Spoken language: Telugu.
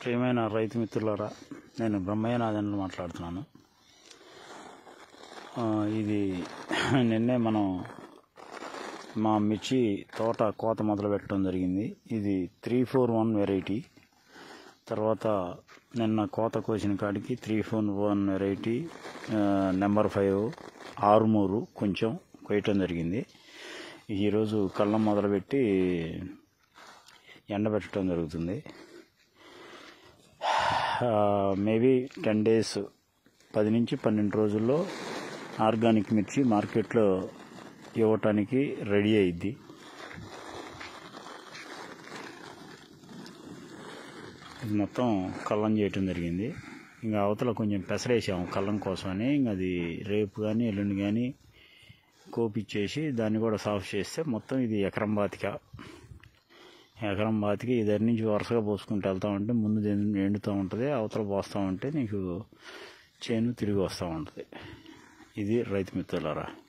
ప్రియమైన రైతు మిత్రులారా నేను బ్రహ్మయ్యనాథన్ మాట్లాడుతున్నాను ఆ, ఇది నిన్నే మనం మా మిర్చి తోట కోత మొదలు పెట్టడం జరిగింది ఇది త్రీ ఫోర్ వన్ వెరైటీ తర్వాత నిన్న కోత కోసిన కాడికి three four one variety number five ఆరుమూరు కొంచెం కొయ్యటం జరిగింది ఈరోజు కళ్ళం మొదలుపెట్టి ఎండబెట్టడం జరుగుతుంది మేబీ టెన్ డేస్ పది నుంచి పన్నెండు రోజుల్లో ఆర్గానిక్ మిర్చి మార్కెట్లో ఇవ్వటానికి రెడీ అయింది ఇది మొత్తం కళ్ళం చేయటం జరిగింది ఇంకా అవతల కొంచెం పెసరేసాము కళ్ళం కోసమని ఇంకా అది రేపు కానీ ఎల్లుండి కానీ కోపిచ్చేసి దాన్ని కూడా సాఫ్ చేస్తే మొత్తం ఇది ఎకరం బాతిక ఎకరం బాతికి ఇద్దరి నుంచి వరుసగా పోసుకుంటూ వెళ్తా ఉంటే ముందు దీన్ని ఎండుతూ ఉంటుంది అవతల పోస్తూ ఉంటే నీకు చేను తిరిగి వస్తూ ఉంటుంది ఇది రైతు మిత్రులారా